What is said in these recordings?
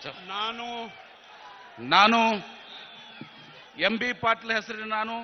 ನಾನು ನಾನು M B Patil ಹೆಸರಿನ ನಾನು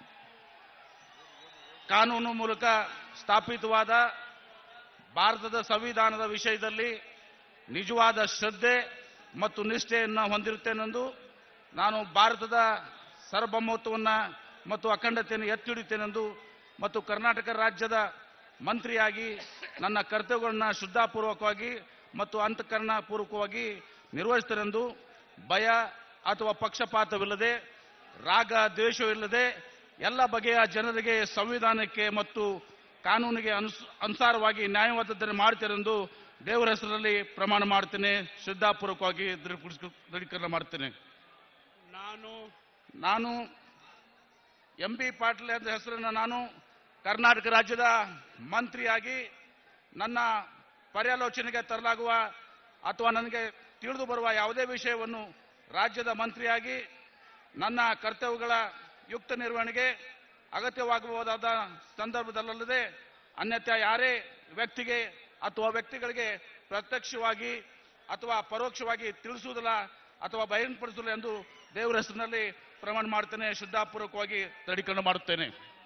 ಕಾನೂನು ಮೂಲಕ ಸ್ಥಾಪಿತವಾದ ಭಾರತದ ಸಂವಿಧಾನದ ವಿಷಯದಲ್ಲಿ ನಿಜವಾದ ಶ್ರದ್ಧೆ ಮತ್ತು ನಿಷ್ಠೆಯನ್ನು ಹೊಂದಿರುತ್ತೇನೆಂದು ನಾನು ಭಾರತದ ಸಾರ್ವಭೌಮತ್ವವನ್ನು ಮತ್ತು ಅಖಂಡತೆಯನ್ನು ಎತ್ತಿ ಹಿಡಿಯುತ್ತೇನೆಂದು ಮತ್ತು ಕರ್ನಾಟಕ ರಾಜ್ಯದ ಮಂತ್ರಿಯಾಗಿ ನನ್ನ ಕರ್ತವ್ಯಗಳನ್ನು ಶ್ರದ್ಧಾಪೂರ್ವಕವಾಗಿ ಮತ್ತು ಅಂತಃಕರಣಪೂರ್ವಕವಾಗಿ ನಿರ್ವಹಿಸುತ್ತೇನೆಂದು ಭಯ ಅಥವಾ ಪಕ್ಷಪಾತವಿಲ್ಲದೆ ರಾಗ ದ್ವೇಷವಿಲ್ಲದೆ ಎಲ್ಲ ಬಗೆಯ ಜನರಿಗೆ ಸಂವಿಧಾನಕ್ಕೆ ಮತ್ತು ಕಾನೂನಿಗೆ ಅನುಸ್ ಅನುಸಾರವಾಗಿ ನ್ಯಾಯವಾದದ್ದನ್ನು ಮಾಡ್ತೇನೆಂದು ದೇವರ ಹೆಸರಲ್ಲಿ ಪ್ರಮಾಣ ಮಾಡ್ತೇನೆ ಶ್ರದ್ಧಾಪೂರ್ವಕವಾಗಿ ದೃಢಪಡಿಸ್ಕೊ- ದೃಢೀಕರಣ ಮಾಡ್ತೇನೆ ನಾನು ನಾನು ಎಂ ಬಿ ಪಾಟೀಲ್ ಎಂದ ಹೆಸರನ್ನು ನಾನು ಕರ್ನಾಟಕ ರಾಜ್ಯದ ಮಂತ್ರಿಯಾಗಿ ನನ್ನ ಪರ್ಯಾಲೋಚನೆಗೆ ತರಲಾಗುವ ಅಥವಾ ನನಗೆ ತಿಳಿದು ಬರುವ ಯಾವುದೇ ವಿಷಯವನ್ನು ರಾಜ್ಯದ ಮಂತ್ರಿಯಾಗಿ ನನ್ನ ಕರ್ತವ್ಯಗಳ ಯುಕ್ತ ನಿರ್ವಹಣೆಗೆ ಅಗತ್ಯವಾಗಬಹುದಾದ ಸಂದರ್ಭದಲ್ಲದೆ ಅನ್ಯಥಾ ಯಾರೇ ವ್ಯಕ್ತಿಗೆ ಅಥವಾ ವ್ಯಕ್ತಿಗಳಿಗೆ ಪ್ರತ್ಯಕ್ಷವಾಗಿ ಅಥವಾ ಪರೋಕ್ಷವಾಗಿ ತಿಳಿಸುವುದಿಲ್ಲ ಅಥವಾ ಬಹಿರಂಗಪಡಿಸುವುದಿಲ್ಲ ಎಂದು ದೇವರ ಹೆಸರಿನಲ್ಲಿ ಪ್ರಮಾಣ ಮಾಡ್ತೇನೆ ಶ್ರದ್ಧಾಪೂರ್ವಕವಾಗಿ ದೃಢೀಕರಣ ಮಾಡುತ್ತೇನೆ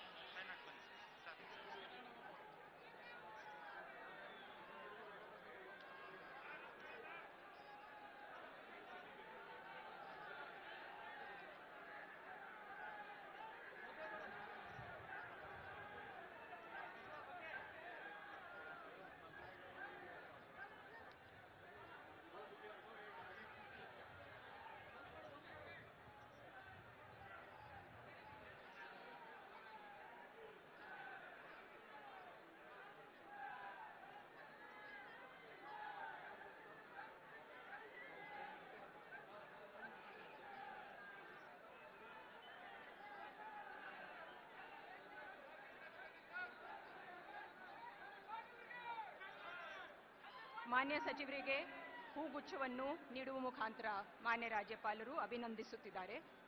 ಮಾನ್ಯ ಸಚಿವರಿಗೆ ಹೂಗುಚ್ಛವನ್ನು ನೀಡುವ ಮುಖಾಂತರ ಮಾನ್ಯ ರಾಜ್ಯಪಾಲರು ಅಭಿನಂದಿಸುತ್ತಿದ್ದಾರೆ